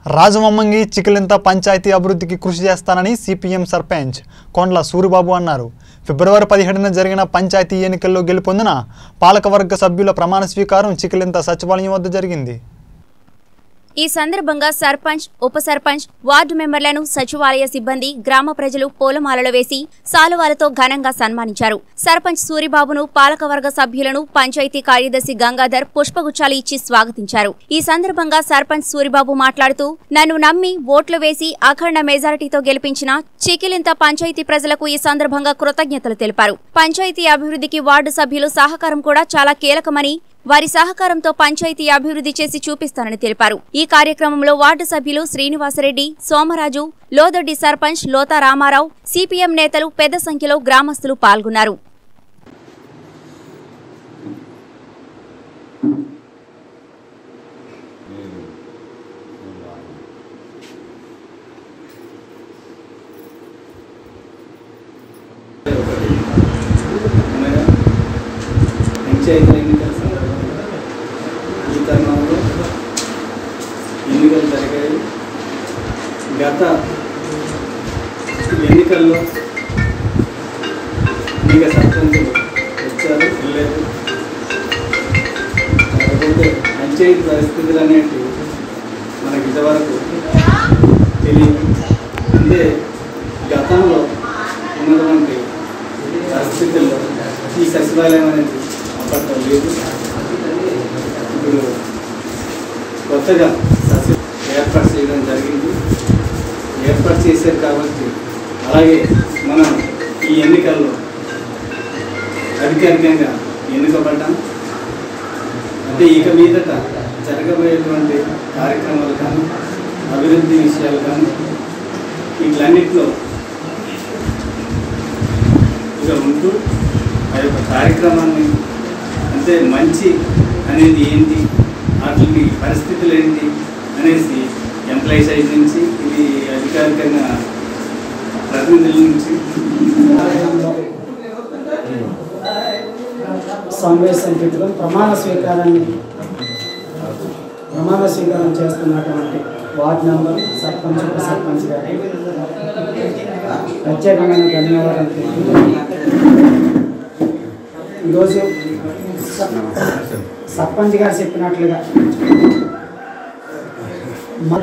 రాజమమ్మంగి చికిలింత పంచాయతీ అభివృద్ధికి కృషి చేస్తానని సిపిఎం సర్పంచ్ కొండ్ల సూరిబాబు అన్నారు ఫిబ్రవరి పదిహేడున జరిగిన పంచాయతీ ఎన్నికల్లో గెలుపొందిన పాలకవర్గ సభ్యుల ప్రమాణ స్వీకారం చికిలింత సచివాలయం వద్ద జరిగింది ఈ సందర్భంగా సర్పంచ్ ఉప సర్పంచ్ వార్డు మెంబర్లను సచివాలయ సిబ్బంది గ్రామ ప్రజలు పూలమాలలు వేసి సాలువాలతో ఘనంగా సన్మానించారు సర్పంచ్ సూరిబాబును పాలకవర్గ సభ్యులను పంచాయతీ కార్యదర్శి గంగాధర్ పుష్పగుచ్చాలు ఇచ్చి స్వాగతించారు ఈ సందర్భంగా సర్పంచ్ సూరిబాబు మాట్లాడుతూ నన్ను నమ్మి ఓట్లు వేసి అఖండ మెజారిటీతో గెలిపించిన చికిలింత పంచాయతీ ప్రజలకు ఈ సందర్భంగా కృతజ్ఞతలు తెలిపారు పంచాయతీ అభివృద్ధికి వార్డు సభ్యులు సహకారం కూడా చాలా కీలకమని వారి సహకారంతో పంచాయతీ అభివృద్ధి చేసి చూపిస్తానని తెలిపారు ఈ కార్యక్రమంలో వార్డు సభ్యులు శ్రీనివాసరెడ్డి సోమరాజు లోదొడ్డి సర్పంచ్ లోతా రామారావు సిపిఎం నేతలు పెద్ద సంఖ్యలో గ్రామస్తులు పాల్గొన్నారు అనగా పంచాయతీ ఎన్నికల సందర్భంగా ఈ తరుణంలో ఎన్నికలు జరిగాయి గత ఎన్నికల్లో అనేక సర్పంచులు వచ్చారు వెళ్ళలేదు కాకపోతే పంచాయతీ పరిస్థితులు అనేవి మనకి ఇంతవరకు తెలియదు అంటే గతంలో ఉన్నటువంటి పరిస్థితుల్లో ఈ సచివాలయం అనేది అప్పట్లో లేదు ఇప్పుడు కొత్తగా సచి ఏర్పాటు చేయడం జరిగింది ఏర్పాటు చేశారు కాబట్టి అలాగే మనం ఈ ఎన్నికల్లో అధికారికంగా ఎన్నుకబడ్డాం అంటే ఇక మీదట జరగబోయేటువంటి కార్యక్రమాలు కానీ అభివృద్ధి విషయాలు కానీ వీటిలన్నింటిలో ఇక ఉంటూ ఆ యొక్క కార్యక్రమాన్ని అంటే మంచి అనేది ఏంటి వాటికి పరిస్థితులు ఏంటి అనేసి ఎంప్లాయీ సైడ్ నుంచి ఇది అధికారికంగా ప్రతినిధుల నుంచి ఆలయంలో సమావేశం పెట్టుకొని ప్రమాణ స్వీకారాన్ని ప్రమాణ స్వీకారం చేస్తున్నటువంటి వార్డ్ మెంబర్ సర్పంచ్ ఉప సర్పంచ్ గారికి ప్రత్యేకమైన ధన్యవాదాలు తెలుపుతూ ఈరోజు స- సర్పంచ్ గారు చెప్పినట్లుగా మన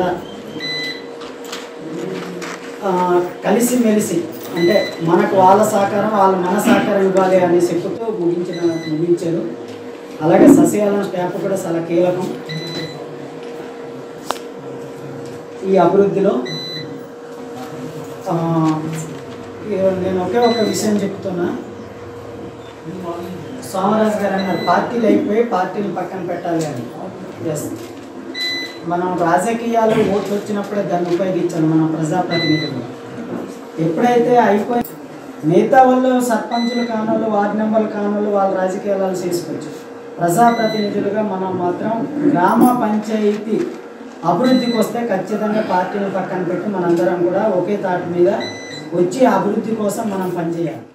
ఆ, కలిసిమెలిసి అంటే మనకు వాళ్ళ సహకారం వాళ్ళు మన సహకారం ఇవ్వాలి అని చెప్పుతూ ముగించిన ముగించారు అలాగే సస్యకాలం స్టాఫ్ కూడా చాలా కీలకం ఈ అభివృద్ధిలో ఆ, ఈ- నేను ఒకే ఒక విషయం చెప్తున్నా సోమరాజు గారు అన్నారు పార్టీలు అయిపోయి పార్టీలు పక్కన పెట్టాలి అని ఎస్ మనం రాజకీయాలు ఓట్లు వచ్చినప్పుడే దాన్ని ఉపయోగించాలి మన ప్రజాప్రతినిధులు ఎప్పుడైతే అయిపోయి మిగతా వాళ్ళు సర్పంచులు కానోళ్ళు వార్డు మెంబర్లు కానోళ్ళు వాళ్ళ రాజకీయాలు చేసుకోవచ్చు ప్రజాప్రతినిధులుగా మనం మాత్రం గ్రామ పంచాయతీ అభివృద్ధికి వస్తే ఖచ్చితంగా పార్టీలు పక్కన పెట్టి మనందరం కూడా ఒకే తాటి మీద వచ్చి అభివృద్ధి కోసం మనం పనిచేయాలి